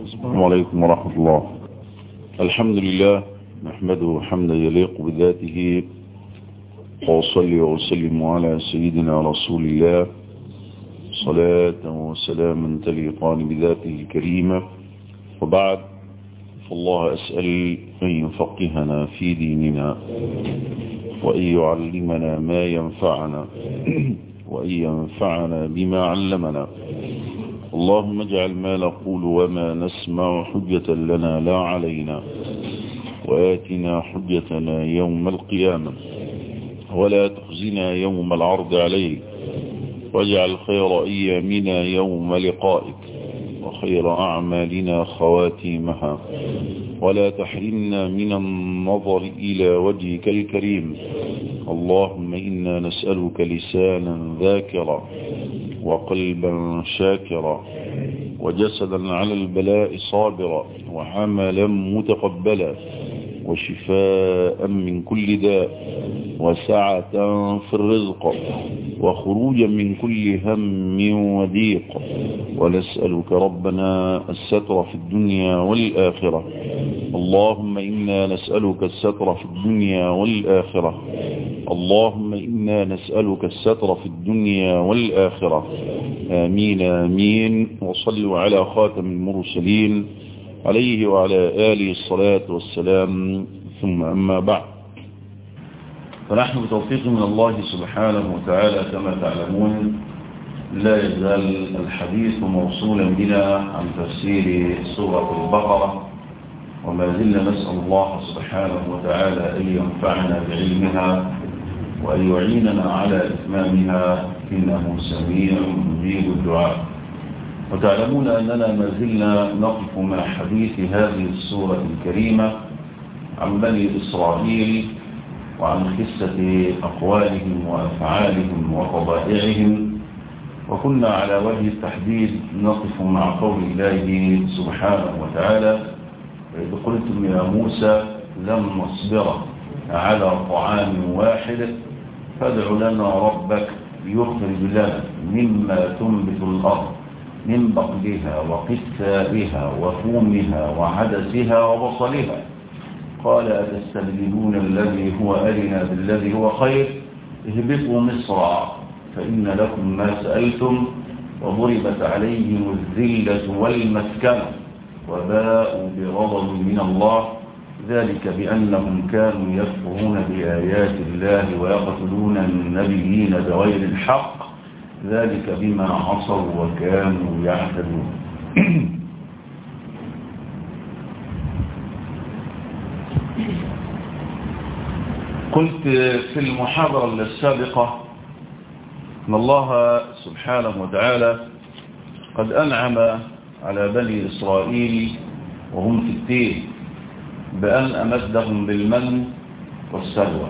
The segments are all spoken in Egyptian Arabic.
السلام عليكم ورحمة الله الحمد لله نحمده حمدا يليق بذاته وأصلي وأسلم على سيدنا رسول الله صلاة وسلاما تليقان بذاته الكريمة وبعد فالله أسأل أن يفقهنا في ديننا وأن يعلمنا ما ينفعنا وأن ينفعنا بما علمنا اللهم اجعل ما نقول وما نسمع حجة لنا لا علينا وآتنا حجتنا يوم القيامة ولا تخزنا يوم العرض عليك واجعل خير أيامنا يوم لقائك وخير أعمالنا خواتيمها ولا تحرمنا من النظر إلى وجهك الكريم اللهم إنا نسألك لسانا ذاكرا وقلبا شاكرا وجسدا على البلاء صابرا وعملا متقبلا وشفاء من كل داء وسعة في الرزق وخروجا من كل هم وضيق ونسألك ربنا الستر في الدنيا والآخرة اللهم إنا نسألك الستر في الدنيا والآخرة اللهم إنا نسألك الستر في الدنيا والآخرة آمين آمين وصلوا على خاتم المرسلين عليه وعلى آله الصلاة والسلام ثم أما بعد فنحن بتوفيق من الله سبحانه وتعالى كما تعلمون لا يزال الحديث موصولا بنا عن تفسير سورة البقرة وما زلنا نسأل الله سبحانه وتعالى أن ينفعنا بعلمها وأن يعيننا على إتمامها إنه سميع مجيب الدعاء وتعلمون أننا ما زلنا نقف مع حديث هذه السورة الكريمة عن بني إسرائيل وعن قصة أقوالهم وأفعالهم وطبائعهم وكنا على وجه التحديد نقف مع قول الله سبحانه وتعالى وإذ قلتم يا موسى لن نصبر على طعام واحد فادع لنا ربك يخرج لنا مما تنبت الأرض من بقلها وقثائها وفومها وعدسها وبصلها قال أتستبدلون الذي هو أدنى بالذي هو خير اهبطوا مصر فإن لكم ما سألتم وضربت عليهم الذلة والمسكنة وباءوا بغضب من الله ذلك بأنهم كانوا يكفرون بآيات الله ويقتلون النبيين بغير الحق ذلك بما عصوا وكانوا يعتدون قلت في المحاضرة السابقة أن الله سبحانه وتعالى قد أنعم على بني إسرائيل وهم في التين بأن أمدهم بالمن والسلوى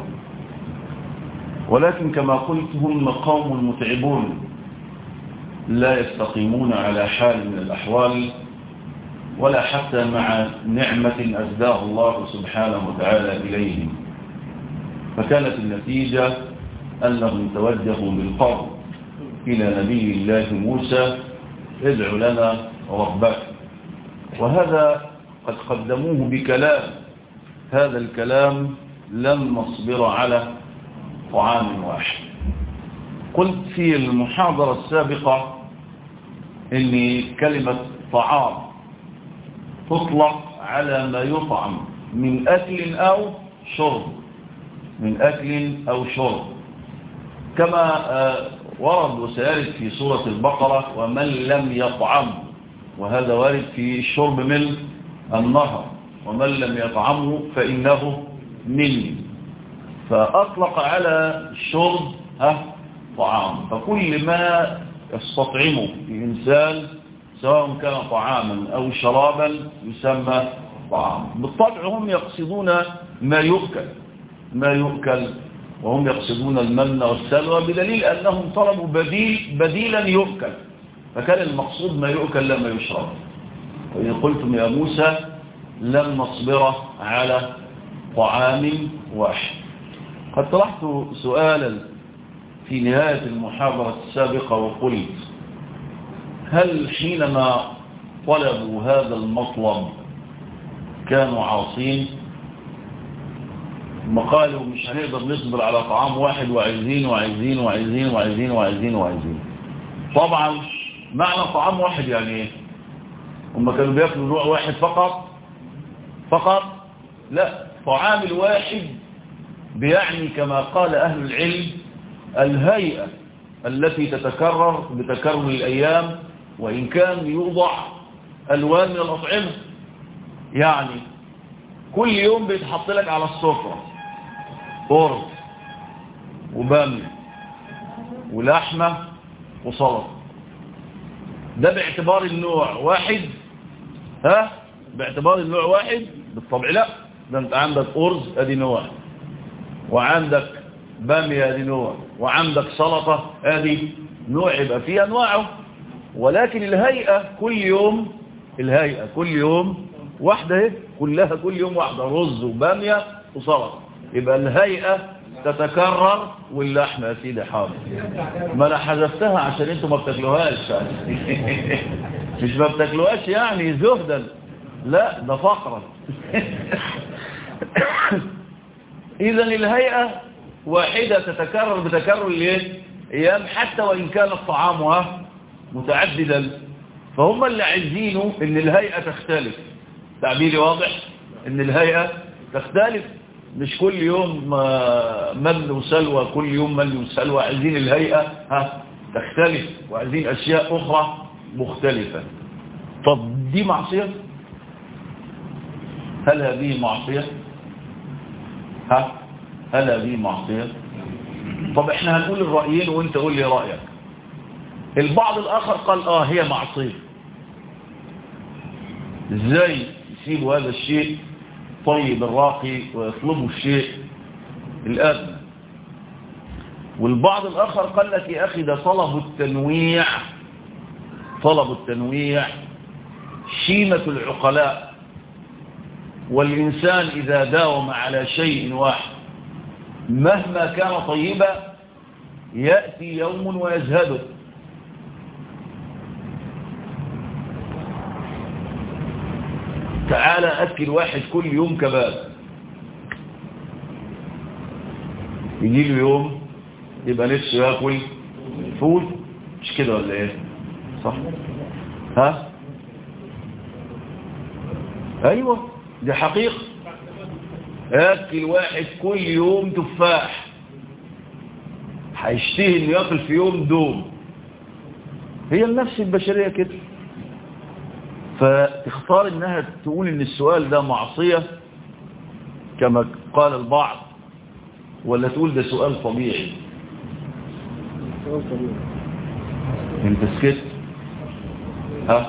ولكن كما قلت هم قوم متعبون لا يستقيمون على حال من الأحوال ولا حتى مع نعمة أزداه الله سبحانه وتعالى إليهم فكانت النتيجة أنهم توجهوا بالقرب إلى نبي الله موسى ادع لنا ربك وهذا قد قدموه بكلام هذا الكلام لن نصبر على طعام واحد قلت في المحاضرة السابقة ان كلمة طعام تطلق على ما يطعم من أكل أو شرب من أكل أو شرب كما ورد وسيرد في سورة البقرة ومن لم يطعم وهذا وارد في الشرب من النهر ومن لم يطعمه فإنه مني فأطلق على الشرب ها طعام فكل ما يستطعمه الإنسان سواء كان طعاما أو شرابا يسمى طعام بالطبع هم يقصدون ما يؤكل ما يؤكل وهم يقصدون المن والسلوى بدليل أنهم طلبوا بديل بديلا يؤكل فكان المقصود ما يؤكل لا ما يشرب وإن قلتم يا موسى لن نصبر على طعام واحد قد طرحت سؤالا في نهاية المحاضرة السابقة وقلت هل حينما طلبوا هذا المطلب كانوا عاصين ما قالوا مش هنقدر نصبر على طعام واحد وعايزين وعايزين وعايزين وعايزين وعايزين وعايزين طبعا معنى طعام واحد يعني ايه هم كانوا بياكلوا نوع واحد فقط فقط لا طعام الواحد بيعني كما قال أهل العلم الهيئة التي تتكرر بتكرر الأيام وإن كان يوضع ألوان من الأطعمة يعني كل يوم بيتحط لك على السفرة أرض وبامية ولحمة وسلطة ده باعتبار النوع واحد ها باعتبار النوع واحد بالطبع لا ده انت عندك أرز ادي نوع وعندك بامية ادي نوع وعندك سلطة ادي نوع يبقى فيه انواعه ولكن الهيئة كل يوم الهيئة كل يوم واحدة اهي كلها كل يوم واحدة رز وبامية وسلطة يبقى الهيئة تتكرر واللحم يا سيدي حاضر ما انا حذفتها عشان انتوا ما بتاكلوهاش مش ما بتاكلوهاش يعني زهدا لا ده فقرا اذا الهيئة واحدة تتكرر بتكرر الايام حتى وان كانت طعامها متعددا فهم اللي عايزينه ان الهيئة تختلف تعبيري واضح ان الهيئة تختلف مش كل يوم من وسلوى كل يوم من وسلوى عايزين الهيئة ها تختلف وعايزين اشياء اخرى مختلفة طب دي معصية هل هذه معصية ها هل هذه معصية طب احنا هنقول الرأيين وانت قول لي رأيك البعض الاخر قال اه هي معصية ازاي يسيبوا هذا الشيء طيب الراقي ويطلبوا الشيء الادنى والبعض الاخر قال لك يا اخي ده طلب التنويع طلب التنويع شيمة العقلاء والإنسان إذا داوم على شيء واحد مهما كان طيبا يأتي يوم ويزهده تعالى أكل واحد كل يوم كباب يجي له يوم يبقى نفسه ياكل فول مش كده ولا ايه صح ها ايوه دي حقيقة اكل واحد كل يوم تفاح هيشتهي انه ياكل في يوم دوم هي النفس البشرية كده فتختار انها تقول ان السؤال ده معصية كما قال البعض ولا تقول ده سؤال طبيعي سؤال طبيعي انت سكت ها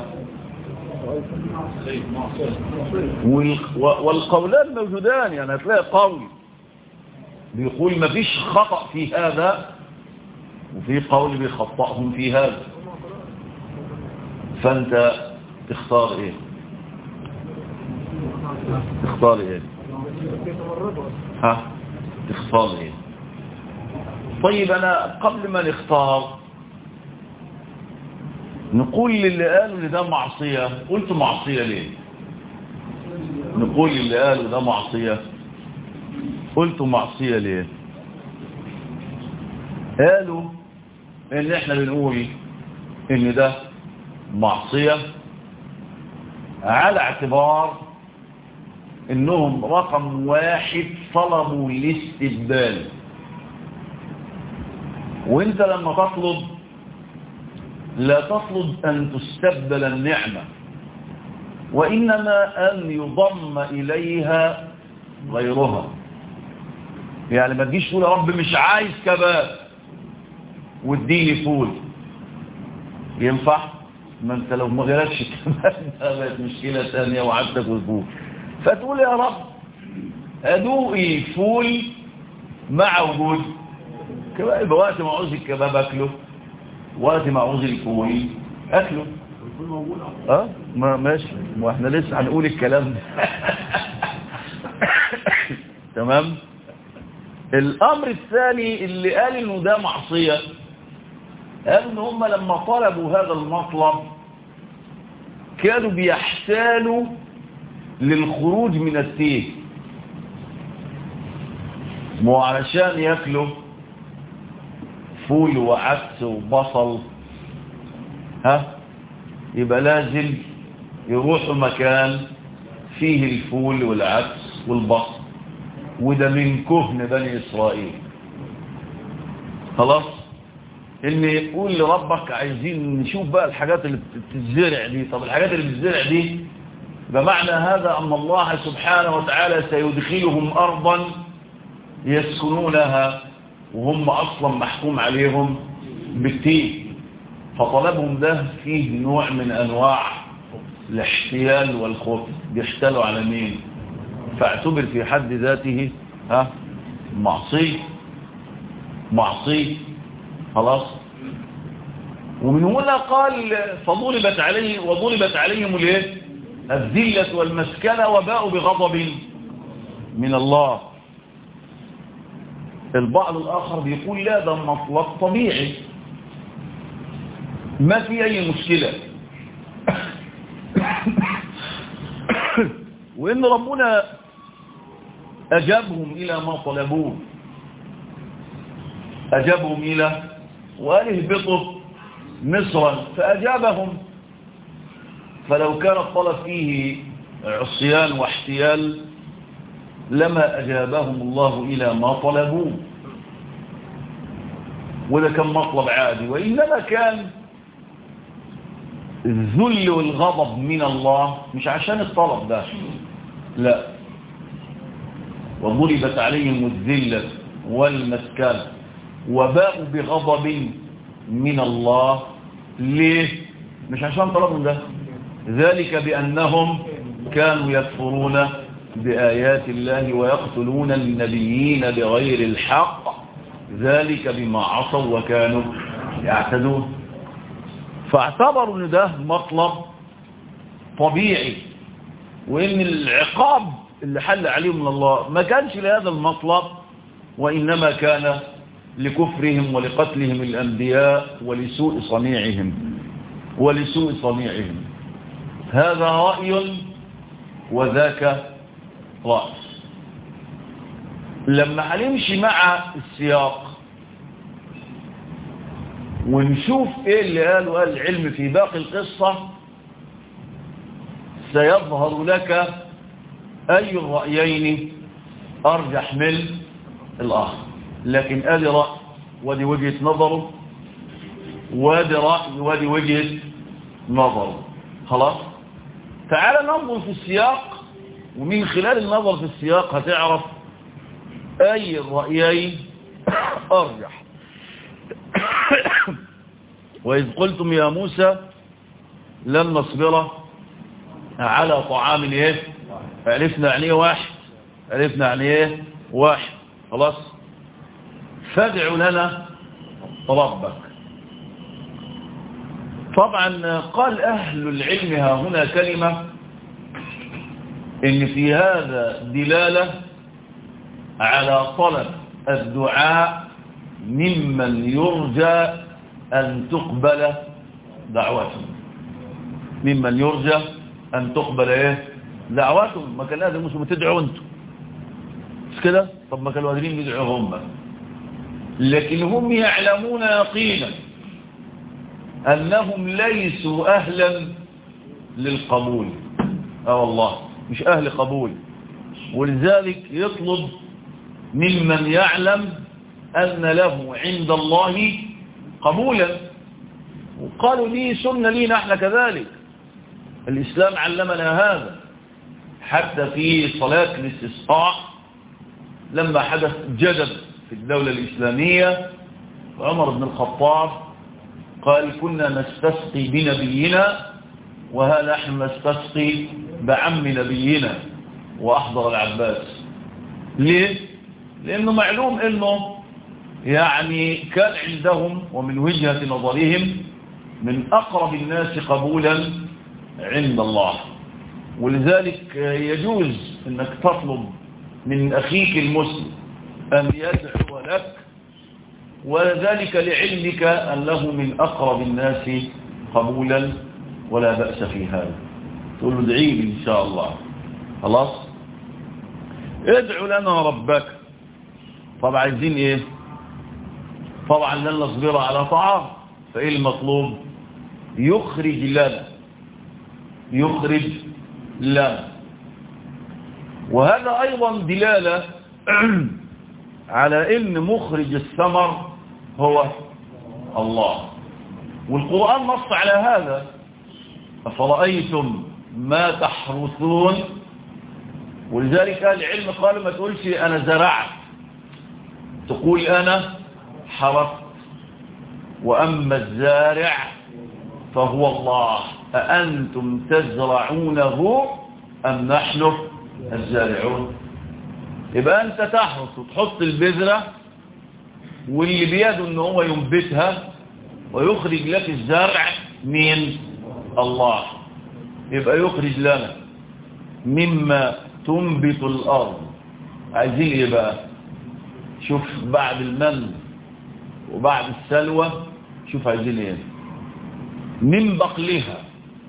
وال- والقولان موجودان يعني هتلاقي قول بيقول ما فيش خطأ في هذا وفي قول بيخطئهم في هذا فانت تختار ايه تختار ايه ها تختار ايه طيب انا قبل ما نختار نقول للي قالوا ان ده معصية قلت معصية ليه نقول للي قالوا ده معصية قلت معصية ليه قالوا ان احنا بنقول ان ده معصية على اعتبار انهم رقم واحد طلبوا الاستبدال وانت لما تطلب لا تطلب ان تستبدل النعمة وانما ان يضم اليها غيرها يعني ما تجيش تقول يا رب مش عايز كباب واديني فول ينفع ما انت لو ما غيركش كباب ده بقت مشكلة ثانية وعدتك والفول فتقول يا رب ادوقي فول مع وجود كباب يبقى وقت ما عاوز الكباب اكله وقت ما عاوز الفول اكله اه ما ماشي ما احنا لسه هنقول الكلام ده تمام الامر الثاني اللي قال انه ده معصية قال ان هم لما طلبوا هذا المطلب كانوا بيحتالوا للخروج من التيه مو علشان ياكلوا فول وعدس وبصل ها يبقى لازم يروحوا مكان فيه الفول والعدس والبصل وده من كهن بني إسرائيل خلاص ان يقول لربك عايزين نشوف بقى الحاجات اللي بتتزرع دي طب الحاجات اللي بتتزرع دي بمعنى هذا أن الله سبحانه وتعالى سيدخلهم أرضا يسكنونها وهم أصلا محكوم عليهم بالتين فطلبهم ده فيه نوع من أنواع الاحتيال والخوف بيحتالوا على مين فاعتبر في حد ذاته ها معصي معصي خلاص ومن هنا قال فضربت عليه وضربت عليهم الايه الذلة والمسكنة وباءوا بغضب من الله البعض الآخر بيقول لا ده مطلب طبيعي ما في أي مشكلة وإن ربنا أجابهم إلى ما طلبوه أجابهم إلى وقال اهبطوا مصرا فأجابهم فلو كان الطلب فيه عصيان واحتيال لما أجابهم الله إلى ما طلبوه وده كان مطلب عادي وإنما كان الذل والغضب من الله مش عشان الطلب ده لا وضربت عليهم الذلة والمسكنة وباءوا بغضب من الله ليه مش عشان طلبهم ده ذلك بأنهم كانوا يكفرون بآيات الله ويقتلون النبيين بغير الحق ذلك بما عصوا وكانوا يعتدون فاعتبروا ان ده مطلب طبيعي وان العقاب اللي حل عليهم من الله ما كانش لهذا المطلب وإنما كان لكفرهم ولقتلهم الأنبياء ولسوء صنيعهم ولسوء صنيعهم هذا رأي وذاك رأي لما هنمشي مع السياق ونشوف ايه اللي قاله قال العلم في باقي القصة سيظهر لك اي الرأيين ارجح من الاخر لكن ادي رأي ودي وجهة نظره وادي رأي ودي وجهة نظره خلاص تعال ننظر في السياق ومن خلال النظر في السياق هتعرف أي الرأيين أرجح وإذ قلتم يا موسى لن نصبر على طعام ايه عرفنا يعني ايه واحد عرفنا يعني ايه واحد خلاص فادع لنا ربك طبعا قال أهل العلم ها هنا كلمة إن في هذا دلالة على طلب الدعاء ممن يرجى أن تقبل دعوته ممن يرجى أن تقبل إيه دعوته ما كان لازم مسلم تدعوا أنتم مش كده طب ما كانوا قادرين يدعوا هم لكن هم يعلمون يقينا أنهم ليسوا أهلا للقبول اه والله مش أهل قبول ولذلك يطلب ممن يعلم أن له عند الله قبولا وقالوا لي سنة لينا احنا كذلك الإسلام علمنا هذا حتى في صلاة الاستسقاء لما حدث جدب في الدولة الإسلامية عمر بن الخطاب قال كنا نستسقي بنبينا وها نحن نستسقي بعم نبينا وأحضر العباس ليه؟ لأنه معلوم أنه يعني كان عندهم ومن وجهة نظرهم من أقرب الناس قبولا عند الله ولذلك يجوز أنك تطلب من أخيك المسلم أن يدعو لك وذلك لعلمك أنه من أقرب الناس قبولا ولا بأس في هذا تقول له ادعي لي ان شاء الله خلاص ادعو لنا ربك طبعا عايزين ايه طبعا لن نصبر على طعام فايه المطلوب يخرج لنا يخرج لنا وهذا ايضا دلالة على ان مخرج الثمر هو الله والقرآن نص على هذا أفرأيتم ما تحرثون ولذلك أهل العلم قالوا ما تقولش أنا زرعت تقول أنا حرثت وأما الزارع فهو الله أأنتم تزرعونه أم نحن الزارعون يبقى أنت تحرث وتحط البذرة واللي بيده أنه هو ينبتها ويخرج لك الزرع من الله يبقى يخرج لنا مما تنبت الأرض عايزين ايه بقى شوف بعد المن وبعد السلوى شوف عايزين ايه من بقلها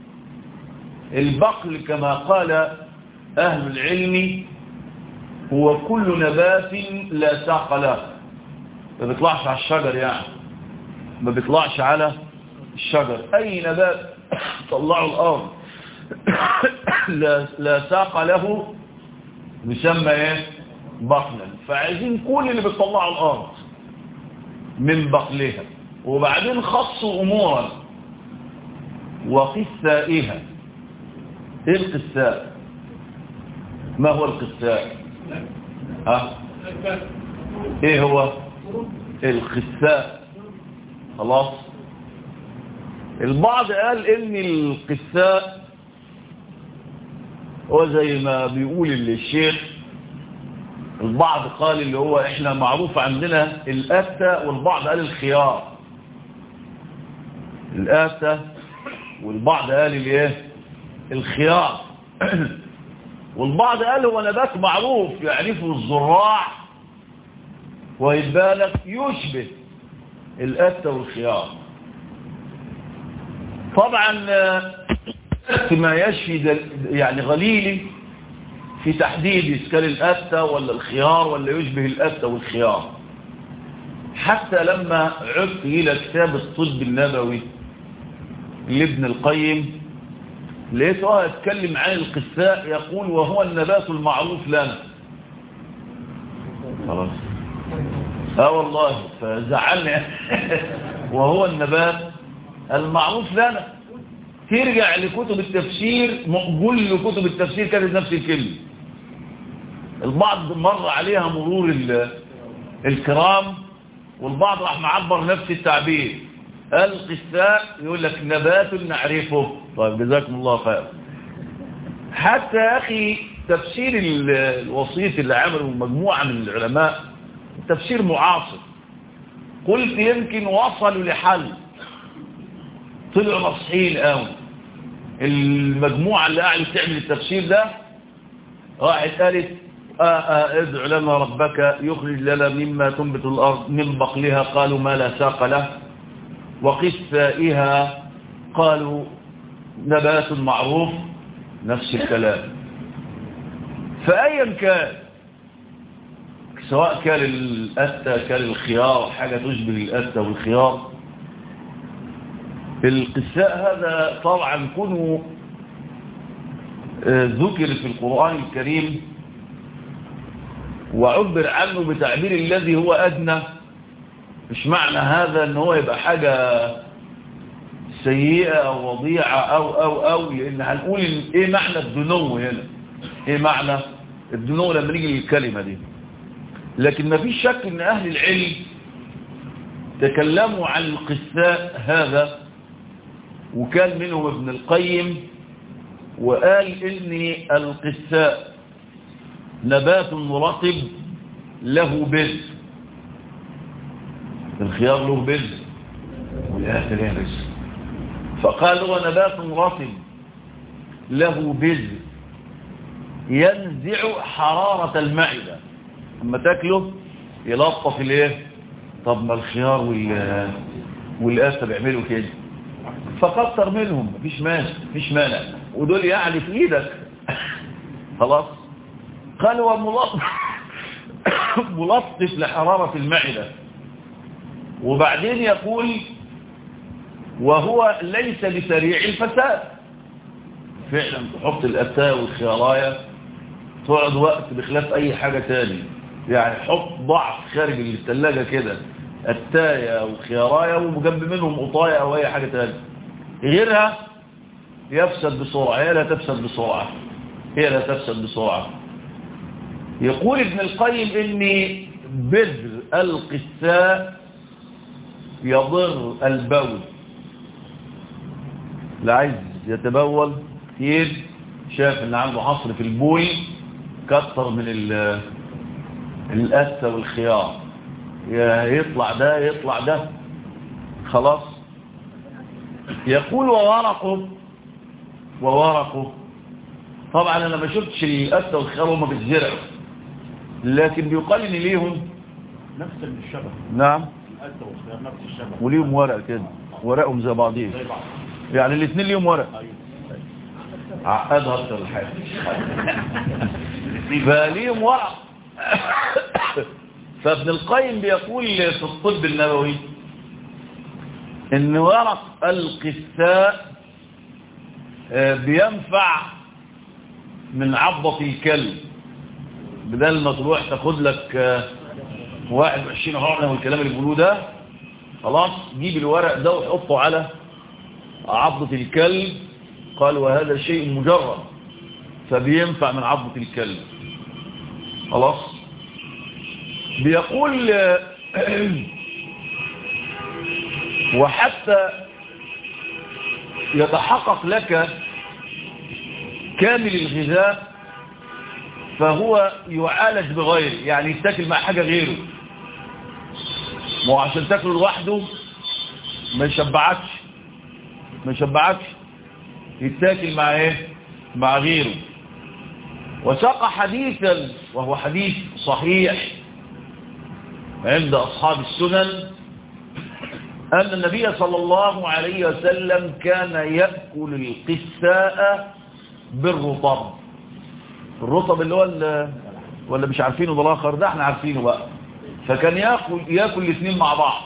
البقل كما قال أهل العلم هو كل نبات لا ساق له ما بيطلعش على الشجر يعني ما بيطلعش على الشجر أي نبات طلعه الأرض لا, لا ساق له يسمى ايه بقلا فعايزين كل اللي بيطلعوا الأرض من بقلها وبعدين خصوا أمورا وقسائها ايه القساء ما هو القساء ها ايه هو القساء خلاص البعض قال ان القساء هو زي ما بيقول الشيخ البعض قال اللي هو احنا معروف عندنا الآتة والبعض قال الخيار الآتة والبعض قال الايه الخيار والبعض قال هو نبات معروف يعرفه الزراع ويتبالغ يشبه الآتة والخيار طبعا ما يشفي يعني غليلي في تحديد إسكال الأتة ولا الخيار ولا يشبه الأتة والخيار حتى لما عدت إلى كتاب الطب النبوي لابن القيم لقيته يتكلم عن القساء يقول وهو النبات المعروف لنا خلاص اه والله فزعلنا وهو النبات المعروف لنا ترجع لكتب التفسير كل كتب التفسير كانت نفس الكلمة البعض مر عليها مرور الكرام والبعض راح معبر نفس التعبير القساء يقول لك نبات نعرفه طيب جزاكم الله خير حتى يا أخي تفسير الوسيط اللي عمله مجموعة من العلماء تفسير معاصر قلت يمكن وصلوا لحل طلعوا نصحين قوي المجموعة اللي قاعدة تعمل التفسير ده راحت قالت ادعو لنا ربك يخرج لنا مما تنبت الأرض من بقلها قالوا ما لا ساق له وقسائها قالوا نبات معروف نفس الكلام فأيا كان سواء كان الأتى كان الخيار حاجة تشبه الأتى والخيار القساء هذا طبعا كونه ذكر في القرآن الكريم وعبر عنه بتعبير الذي هو أدنى مش معنى هذا ان هو يبقى حاجة سيئة أو وضيعة أو أو أو لأن هنقول إيه معنى الدنو هنا إيه معنى الدنو لما نيجي للكلمة دي لكن ما فيش شك ان أهل العلم تكلموا عن القساء هذا وكان منهم ابن القيم وقال إن القساء نبات رطب له بذر الخيار له بذر والآخر يهرس فقال هو نبات رطب له بذر ينزع حرارة المعدة اما تاكله يلطف الايه طب ما الخيار والآخر بيعملوا كده فكتر منهم مفيش مانع مفيش مانع ودول يعني في ايدك خلاص قال وملطف ملطف لحرارة المعدة وبعدين يقول وهو ليس بسريع الفساد فعلا تحط الأتاء والخياراية تقعد وقت بخلاف أي حاجة تاني يعني حط ضعف خارج الثلاجة كده التاية وخياراية وجنب منهم قطاية أو أي حاجة تاني غيرها يفسد بسرعة هي لا تفسد بسرعة هي لا تفسد بسرعة يقول ابن القيم إن بذر القساء يضر البول لا عايز يتبول كتير شاف ان عنده حصر في البول كتر من الأسة والخيار يطلع ده يطلع ده خلاص يقول وورقه وورقه طبعا انا ما شفتش الأسة والخيار هما بيتزرعوا لكن بيقال ان ليهم نفس الشبه نعم الأسة والخيار نفس الشبه وليهم ورق كده ورقهم زي بعضين زي بعض يعني الاثنين ليهم ورق أيوه عقدها اكتر الحاجة فليهم ورق فابن القيم بيقول في الطب النبوي ان ورق القساء آه، بينفع من عضة الكلب بدل ما تروح تاخد لك آه، 21 حقنة والكلام اللي بيقولوه ده خلاص جيب الورق ده وحطه على عضة الكلب قال وهذا شيء مجرد فبينفع من عضة الكلب خلاص بيقول آه، وحتى يتحقق لك كامل الغذاء فهو يعالج بغيره يعني يتاكل مع حاجة غيره ما هو عشان تاكله لوحده ما يشبعكش ما يشبعكش يتاكل مع ايه مع غيره وساق حديثا وهو حديث صحيح عند أصحاب السنن أن النبي صلى الله عليه وسلم كان يأكل القساء بالرطب الرطب اللي هو ال- ولا مش عارفينه ده الآخر ده احنا عارفينه بقى فكان يأكل, يأكل الاثنين مع بعض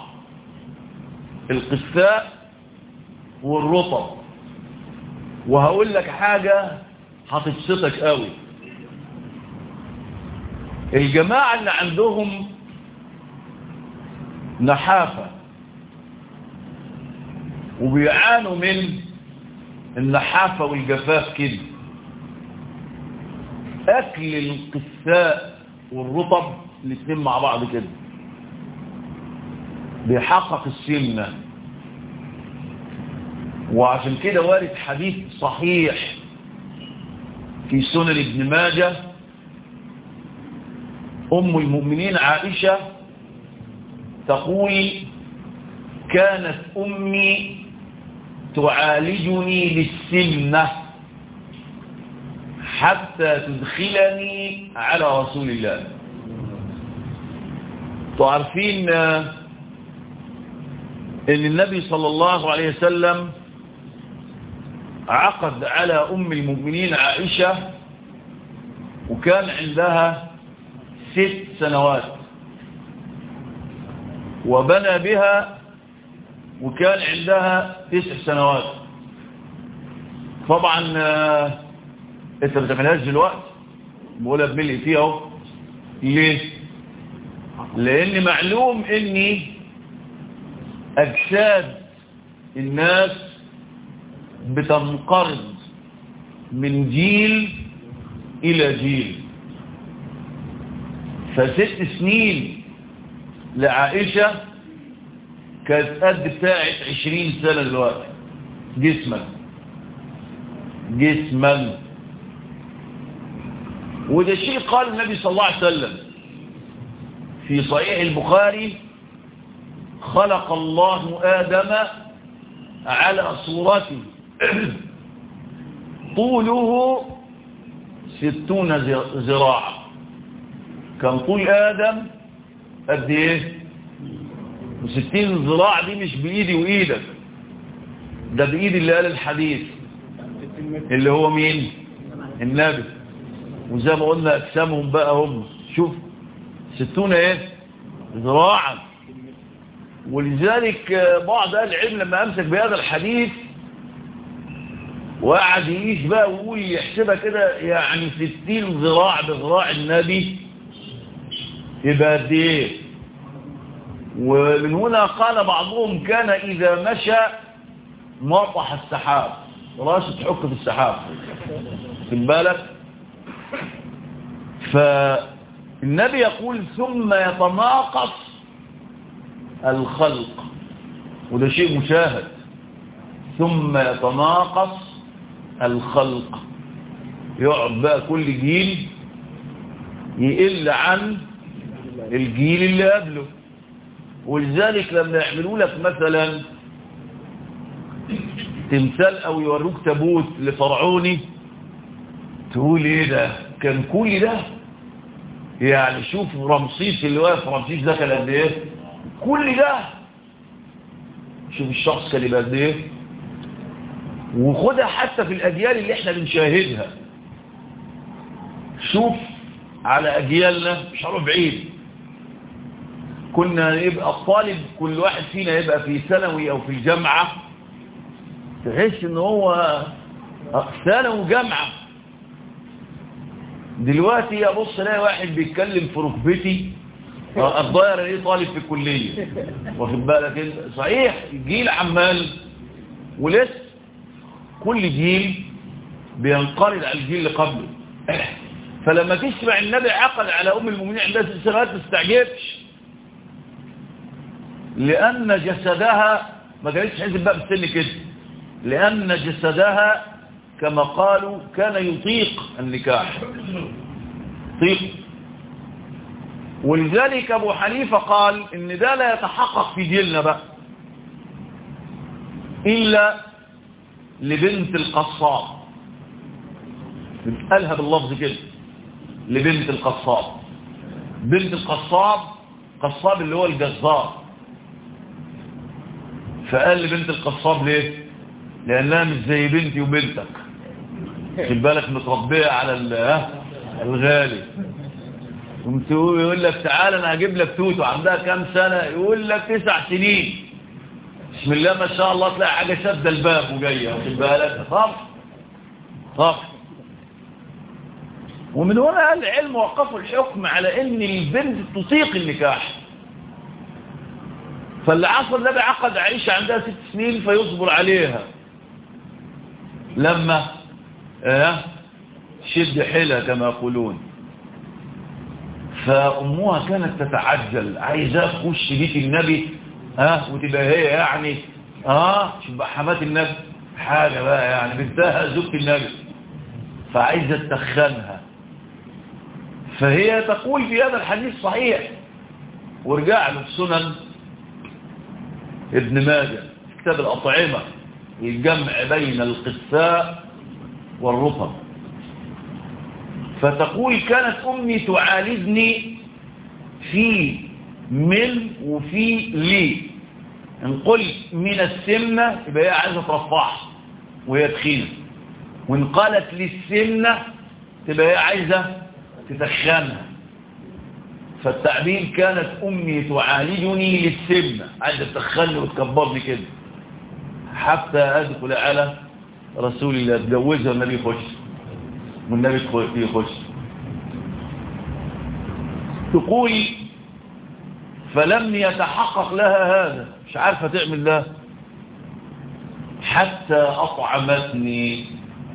القساء والرطب وهقول لك حاجة هتبسطك قوي الجماعة اللي عندهم نحافة وبيعانوا من النحافة والجفاف كده أكل القساء والرطب الاثنين مع بعض كده بيحقق السمنة وعشان كده وارد حديث صحيح في سنن ابن ماجه أم المؤمنين عائشة تقول كانت أمي تعالجني بالسمنة حتى تدخلني على رسول الله تعرفين ان النبي صلى الله عليه وسلم عقد على أم المؤمنين عائشة وكان عندها ست سنوات وبنى بها وكان عندها تسع سنوات طبعا آه، انت ما تعملهاش دلوقتي بقولها بملء فيها اهو ليه لان معلوم ان اجساد الناس بتنقرض من جيل الى جيل فست سنين لعائشة كانت قد بتاعت عشرين سنة دلوقتي جسما جسما وده شيء قال النبي صلى الله عليه وسلم في صحيح البخاري خلق الله آدم على صورته طوله ستون ذراعا كان طول آدم قد ايه وستين ذراع دي مش بإيدي وإيدك ده بإيد اللي قال الحديث اللي هو مين النبي وزي ما قلنا اجسامهم بقى هم شوف ستون ايه ذراعا ولذلك بعض اهل العلم لما امسك بهذا الحديث وقعد يقيس بقى ويقول يحسبها كده يعني ستين ذراع بذراع النبي يبقى قد ايه ومن هنا قال بعضهم كان اذا مشى نطح السحاب راسه تحك في السحاب في بالك فالنبي يقول ثم يتناقص الخلق وده شيء مشاهد ثم يتناقص الخلق يقعد بقى كل جيل يقل عن الجيل اللي قبله ولذلك لما يعملوا لك مثلا تمثال او يوروك تابوت لفرعوني تقول ايه ده كان كل ده يعني شوف رمسيس اللي واقف رمسيس ده كان قد ايه كل ده شوف الشخص كان يبقى قد ايه وخدها حتى في الاجيال اللي احنا بنشاهدها شوف على اجيالنا مش هروح بعيد كنا يبقى الطالب كل واحد فينا يبقى في ثانوي او في الجامعه تحس ان هو ثانوي جامعه دلوقتي ابص الاقي واحد بيتكلم في ركبتي الظاهر ايه طالب في الكليه واخد بالك انت صحيح الجيل عمال ولسه كل جيل بينقرض على الجيل اللي قبله فلما تسمع النبي عقل على ام المؤمنين عندها ست سنوات ما تستعجبش لان جسدها ما كانتش حزب بقى بالسن كده لان جسدها كما قالوا كان يطيق النكاح يطيق ولذلك ابو حنيفه قال ان ده لا يتحقق في جيلنا بقى الا لبنت القصاب قالها باللفظ كده لبنت القصاب بنت القصاب قصاب اللي هو الجزار فقال لبنت القصاب ليه لانها مش زي بنتي وبنتك في بالك متربيه على الغالي يقول لك تعال انا هجيب لك توتو عندها كام سنه يقول لك تسع سنين بسم الله ما شاء الله تلاقي حاجه شاده الباب وجايه واخد بالك طب طب ومن هنا اهل العلم وقفوا الحكم على ان البنت تطيق النكاح فاللي عصر ده بعقد عائشه عندها ست سنين فيصبر عليها لما اه شد حيلها كما يقولون فأمها كانت تتعجل عايزاه تخش بيت النبي ها أه وتبقى هي يعني اه تبقى حمات النبي حاجة بقى يعني بنتها زوجة النبي فعايزة تخنها فهي تقول في هذا الحديث صحيح ورجع له في سنن ابن ماجه كتاب الأطعمة الجمع بين القساء والرطب فتقول كانت أمي تعالجني في من وفي لي ان قلت من السمنة يبقى هي عايزة ترفعها وهي تخينة وان قالت للسمنة تبقى هي عايزة تتخنها فالتعبير كانت أمي تعالجني للسمنة عايزة تتخني وتكبرني كده حتى أدخل على رسول الله اتجوزها النبي يخش والنبي يخش تقول فلم يتحقق لها هذا مش عارفة تعمل ده حتى أطعمتني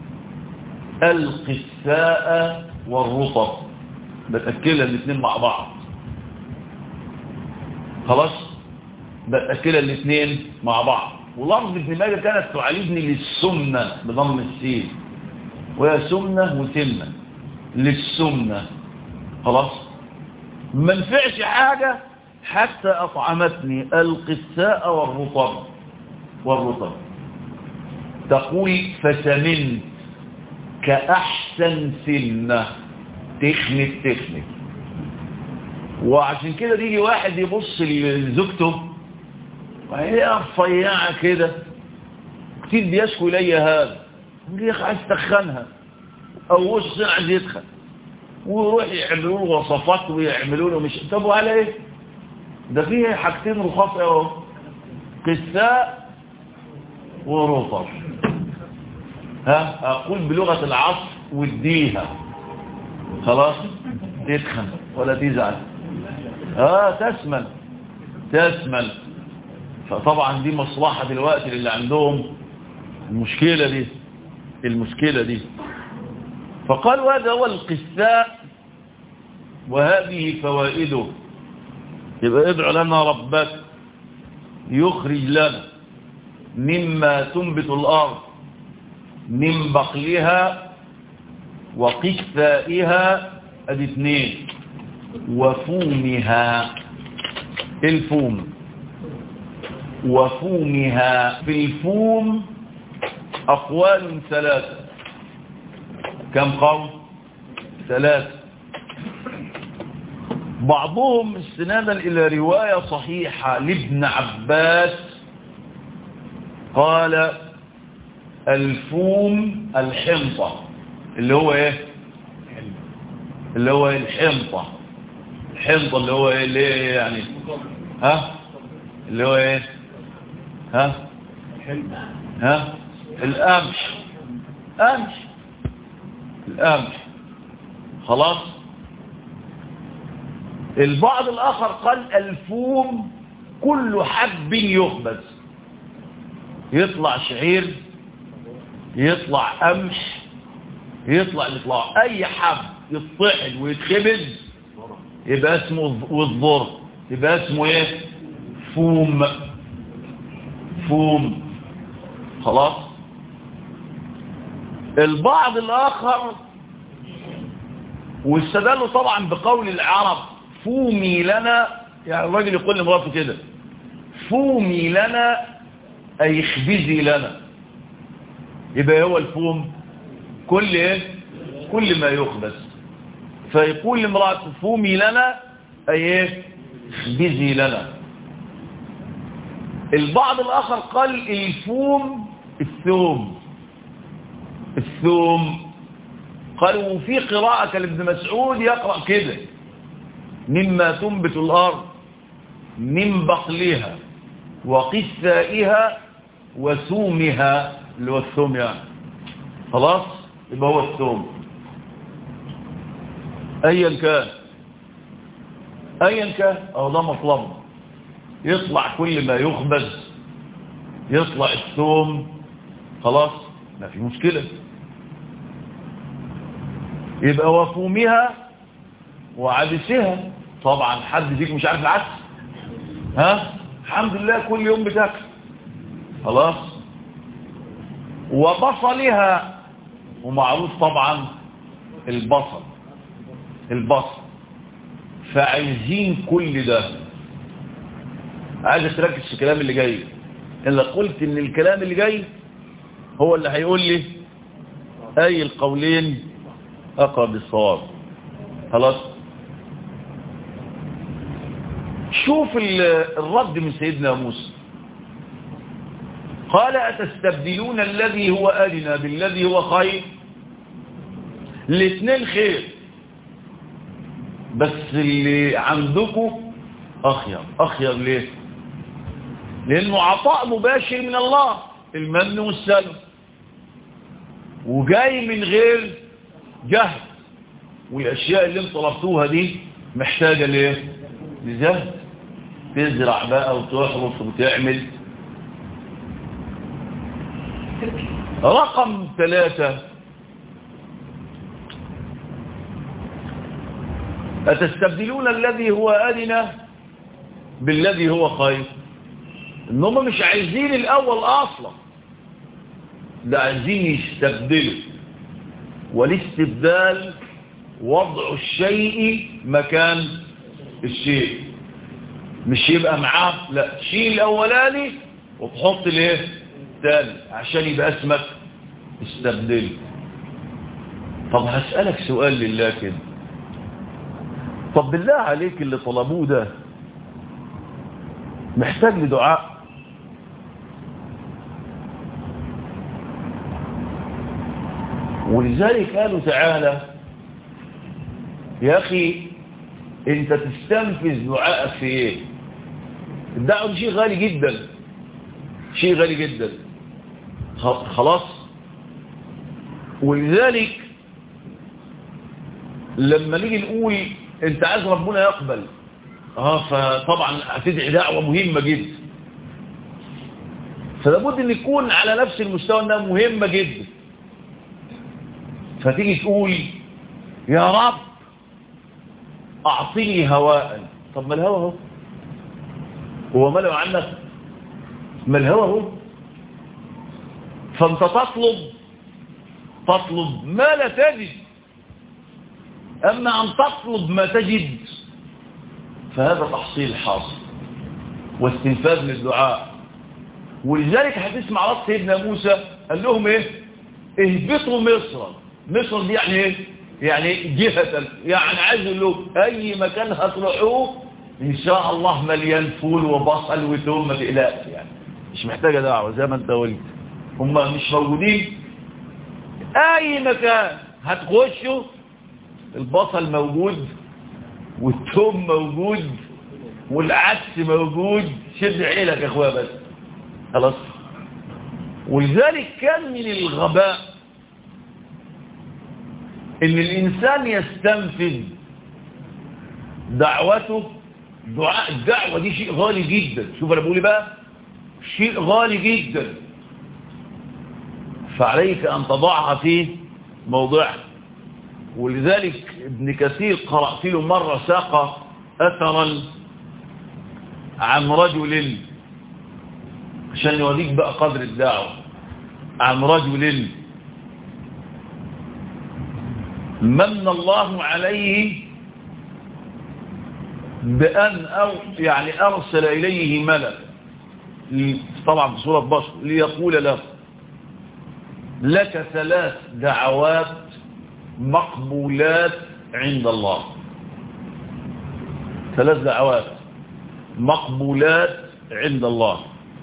القساء والرطب بتأكلها الاثنين مع بعض خلاص بتأكلها الاثنين مع بعض ولفظ ابن ماجه كانت تعالجني للسمنة بضم السين وهي سمنة وسمنة للسمنة خلاص ما نفعش حاجة حتى أطعمتني القساء والرطب والرطب تقول فسمنت كأحسن سنة تخنت تخنت وعشان كده يجي واحد يبص لزوجته وهي رفيعة كده كتير بيشكو إلي هذا يا اخي عايز تخنها او وش عايز يدخل ويروح يعملوا له وصفات ويعملوا له مش طب وعلى ايه ده فيه حاجتين رخاص اهو قساء ورطب ها اقول بلغة العصر وديها خلاص تدخن ولا تزعل اه تسمن تسمن فطبعا دي مصلحة دلوقتي اللي عندهم المشكلة دي المشكلة دي فقالوا هذا هو القساء وهذه فوائده يبقى ادعو لنا ربك يخرج لنا مما تنبت الأرض من بقلها وقثائها ادي اثنين وفومها الفوم وفومها في الفوم أقوال ثلاثة كم قول ثلاثة بعضهم استنادا إلى رواية صحيحة لابن عباس قال الفوم الحنطة اللي هو ايه اللي هو الحنطة الحنطة اللي هو ايه اللي إيه يعني ها اللي هو ايه ها ها القمح قمح القمح خلاص البعض الآخر قال الفوم كل حب يخبز يطلع شعير يطلع قمح يطلع يطلع أي حب يطحن ويتخبز يبقى اسمه والضر يبقى اسمه ايه فوم فوم خلاص البعض الآخر واستدلوا طبعا بقول العرب فومي لنا يعني الراجل يقول لمراته كده فومي لنا أي اخبزي لنا يبقى هو الفوم كل ايه كل ما يخبز فيقول لمراته فومي لنا أي ايه اخبزي لنا البعض الآخر قال الفوم الثوم الثوم قالوا وفي قراءة لابن مسعود يقرأ كده مما تنبت الأرض من بقلها وقثائها وسومها اللي هو الثوم يعني خلاص يبقى هو الثوم ايا كان ايا كان او ده مطلب يطلع كل ما يخبز يطلع الثوم خلاص ما في مشكلة يبقى وفومها وعدسها طبعا حد فيك مش عارف العدس ها الحمد لله كل يوم بتاكل خلاص وبصلها ومعروف طبعا البصل البصل فعايزين كل ده عايزك تركز في الكلام اللي جاي الا قلت ان الكلام اللي جاي هو اللي هيقول لي اي القولين اقرب للصواب خلاص شوف الرد من سيدنا موسى قال أتستبدلون الذي هو أدنى بالذي هو خير الاثنين خير بس اللي عندكم أخير أخير ليه لأنه عطاء مباشر من الله المن والسلم وجاي من غير جهد والأشياء اللي انت طلبتوها دي محتاجة ليه لجهد تزرع بقى وتحرث وتعمل رقم ثلاثة أتستبدلون الذي هو أدنى بالذي هو خير إنهم مش عايزين الأول أصلا ده عايزين يستبدلوا والاستبدال وضع الشيء مكان الشيء مش يبقى معاه لا شيل الأولاني وتحط الايه الثاني عشان يبقى اسمك استبدل طب هسألك سؤال لله كده طب بالله عليك اللي طلبوه ده محتاج لدعاء ولذلك قالوا تعالى يا أخي انت تستنفذ دعائك في ايه الدعوة دي شيء غالي جدا شيء غالي جدا خلاص ولذلك لما نيجي نقول انت عايز ربنا يقبل اه فطبعا هتدعي دعوة مهمة جدا فلابد ان يكون على نفس المستوى انها مهمة جدا فتيجي تقول يا رب اعطني هواء طب ما الهواء هو هو ملأ عنك ما الهواء هو فانت تطلب تطلب ما لا تجد اما ان تطلب ما تجد فهذا تحصيل حاصل واستنفاذ للدعاء ولذلك هتسمع رد سيدنا موسى قال لهم ايه اهبطوا مصر مصر دي يعني ايه يعني جهة يعني عايز اقول لهم اي مكان هتروحوه ان شاء الله مليان فول وبصل وثوم ما تقلقش يعني مش محتاجة دعوة زي ما انت قلت هم مش موجودين اي مكان هتخشوا البصل موجود والثوم موجود والعدس موجود شد عيلك يا اخويا بس خلاص ولذلك كان من الغباء ان الانسان يستنفذ دعوته دعاء الدعوة دي شيء غالي جدا شوف انا بقول بقى شيء غالي جدا فعليك ان تضعها في موضعها ولذلك ابن كثير قرأت له مرة ساق أثرا عن رجل عشان يوريك بقى قدر الدعوة عن رجل من الله عليه بأن أو يعني أرسل إليه ملك طبعا في سورة بشر ليقول له لك ثلاث دعوات مقبولات عند الله ثلاث دعوات مقبولات عند الله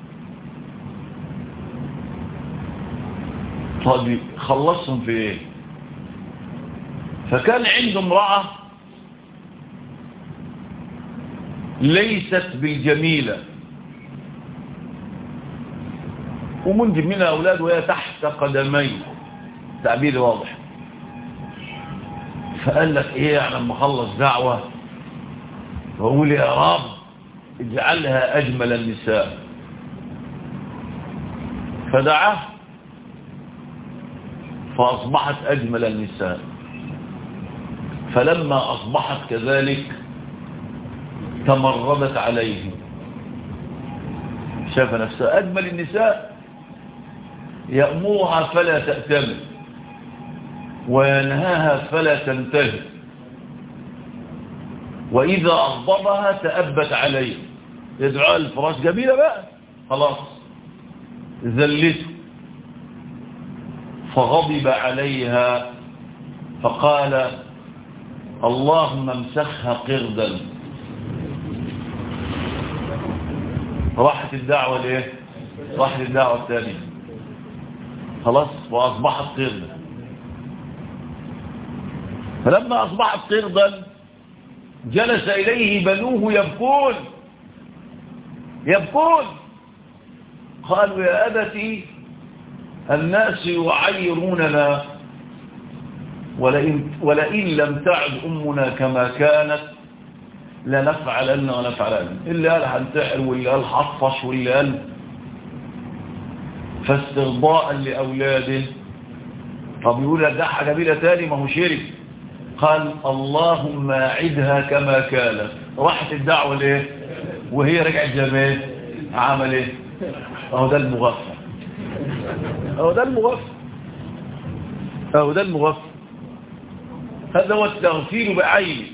طيب خلصهم في ايه فكان عنده امرأة ليست بالجميلة ومنجب منها أولاد وهي تحت قدمين تعبير واضح فقال لك ايه يعني لما اخلص دعوة واقول يا رب اجعلها اجمل النساء فدعاه فاصبحت اجمل النساء فلما اصبحت كذلك تمردت عليه شاف نفسها اجمل النساء يأمرها فلا تأتمر وينهاها فلا تنتهي وإذا أغضبها تأبت عليه يدعو الفراش جميلة بقى خلاص ذلته فغضب عليها فقال اللهم امسخها قردا راحت الدعوة ليه راحت الدعوة الثانية خلاص وأصبحت قردا فلما أصبحت قردا جلس إليه بنوه يبكون يبكون قالوا يا أبتي الناس يعيروننا ولئن, ولئن لم تعد أمنا كما كانت لنفعلن ونفعلن اللي قال هنتحر واللي قال حطش واللي قال فاسترضاء لأولاده طب يقول لك ده حاجة بيلة تاني ما هو شرك قال اللهم عدها كما كانت راحت الدعوة ليه وهي رجعت جمال عمل ايه اهو ده المغفر اهو ده المغفر اهو ده المغفر هذا هو التغفير بعينه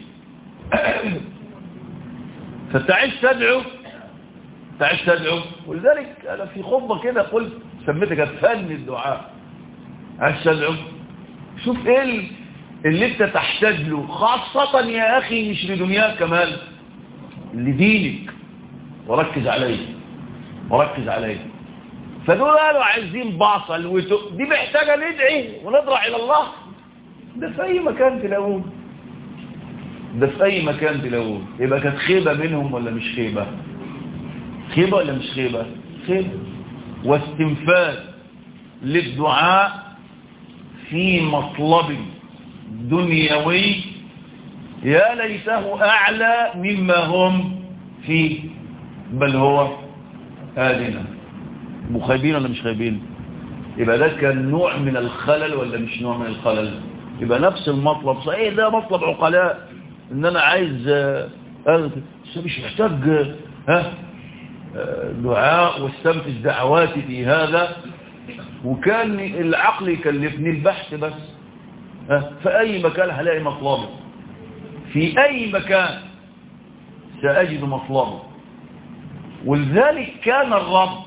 فتعيش تدعو تعيش تدعو ولذلك انا في خطبه كده قلت سميتها فن الدعاء عايش تدعو شوف ايه اللي انت تحتاج له خاصة يا اخي مش لدنياك كمان لدينك وركز عليه وركز عليه فدول قالوا عايزين بصل وتو دي محتاجة ندعي ونضرع إلى الله ده في أي مكان تلاقوه ده في أي مكان تلاقوه يبقى كانت خيبة منهم ولا مش خيبة خيبة ولا مش خيبة خيبة واستنفاذ للدعاء في مطلب دنيوي يا ليته أعلى مما هم فيه بل هو آلنا مخيبين ولا مش خايبين يبقى ده كان نوع من الخلل ولا مش نوع من الخلل يبقى نفس المطلب صحيح ده مطلب عقلاء ان انا عايز آه مش محتاج ها دعاء واستمتج دعواتي في هذا وكان العقل يكلفني البحث بس ها في اي مكان هلاقي مطلبي في اي مكان ساجد مطلبي ولذلك كان الربط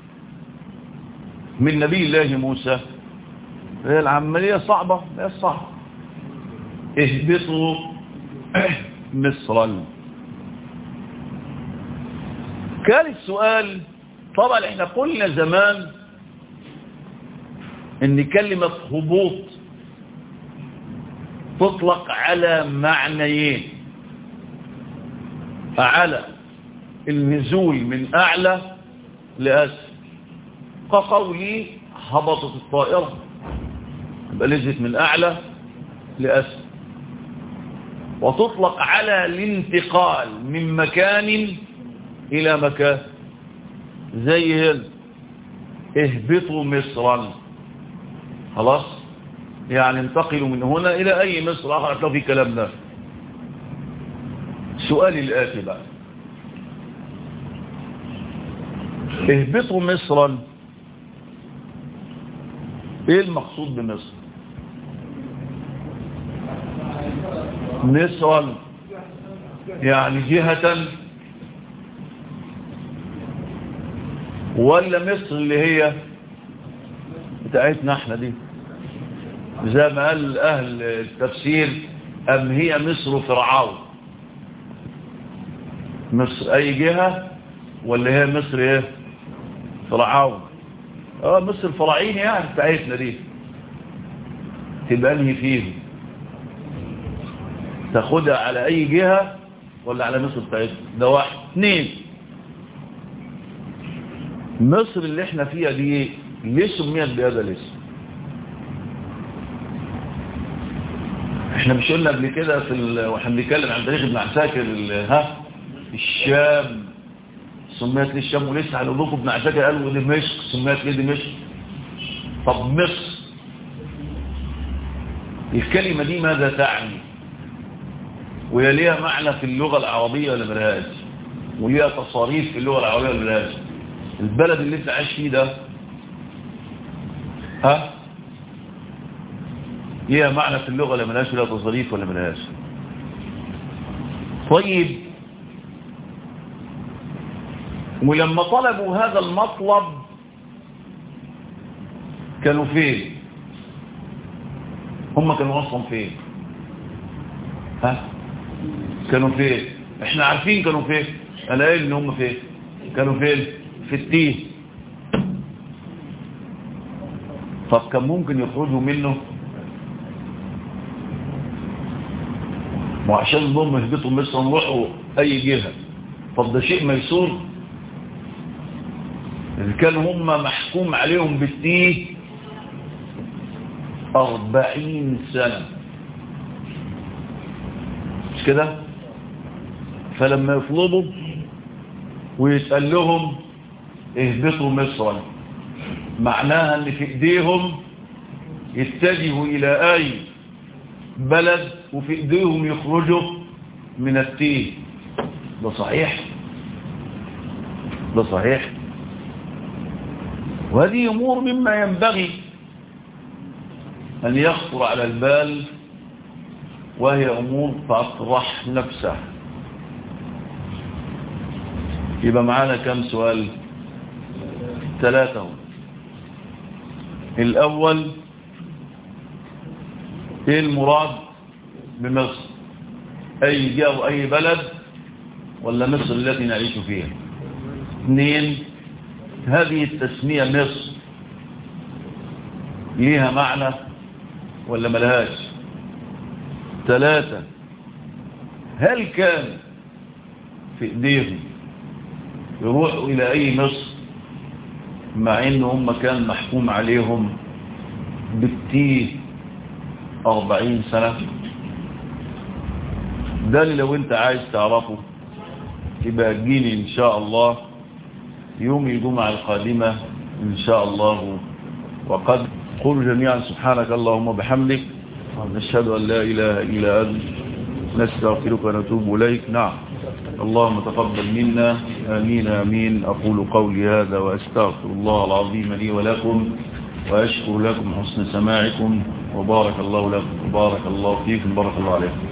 من نبي الله موسى هي العملية صعبة هي صعبة اهبطوا مصرا كان السؤال طبعا احنا قلنا زمان ان كلمة هبوط تطلق على معنيين على النزول من اعلى لاسفل كقولي هبطت الطائرة يبقى نزلت من أعلى لأسفل وتطلق على الانتقال من مكان إلى مكان زي هنا اهبطوا مصرا خلاص يعني انتقلوا من هنا إلى أي مصر آخر أتلو في كلامنا سؤالي الآتي بقى اهبطوا مصرا ايه المقصود بمصر مصرا يعني جهة ولا مصر اللي هي بتاعتنا احنا دي زي ما قال اهل التفسير ام هي مصر فرعون مصر اي جهة ولا هي مصر ايه فرعون اه مصر الفراعين يعني بتاعتنا دي تبقى انهي فيه تاخدها على اي جهة ولا على مصر بتاعتنا ده واحد اثنين مصر اللي احنا فيها دي ليه سميت بهذا الاسم احنا مش قلنا قبل كده في ال... واحنا بنتكلم عن تاريخ ابن عساكر ال... ها الشام سميت ليه الشام ولسه على وضوكم ابن عساكر قالوا دمشق سميت ليه دمشق طب مصر الكلمة دي ماذا تعني وهي ليها معنى في اللغة العربية ولا ملهاش وليها تصاريف في اللغة العربية ولا ملهاش البلد اللي انت عايش فيه ده ها ليها معنى في اللغة ولا ملهاش ولا تصاريف ولا ملهاش طيب ولما طلبوا هذا المطلب كانوا فين هم كانوا اصلا فين ها كانوا فين احنا عارفين كانوا فين انا قايل ان هم فين كانوا فين في التيه طب كان ممكن يخرجوا منه وعشان هم يهبطوا مصر نروحوا اي جهة طب ده شيء ميسور إذا كانوا هم محكوم عليهم بالتيه أربعين سنة مش كده فلما يطلبوا ويسأل لهم اهبطوا مصرا معناها ان في ايديهم يتجهوا الى اي بلد وفي ايديهم يخرجوا من التيه ده صحيح ده صحيح وهذه امور مما ينبغي ان يخطر على البال وهي امور تطرح نفسها يبقى معانا كم سؤال ثلاثة الأول ايه المراد بمصر أي جهة أي بلد ولا مصر التي نعيش فيها اثنين هذه التسمية مصر ليها معنى ولا ملهاش ثلاثة هل كان في ايديهم يروحوا الى اي مصر مع ان هم كان محكوم عليهم بالتيه أربعين سنة ده اللي لو انت عايز تعرفه يبقى تجيني ان شاء الله يوم الجمعة القادمة ان شاء الله وقد قولوا جميعا سبحانك اللهم وبحمدك نشهد أن لا إله إلا أنت نستغفرك ونتوب إليك نعم اللهم تقبل منا آمين آمين أقول قولي هذا وأستغفر الله العظيم لي ولكم وأشكر لكم حسن سماعكم وبارك الله لكم وبارك الله فيكم بارك الله عليكم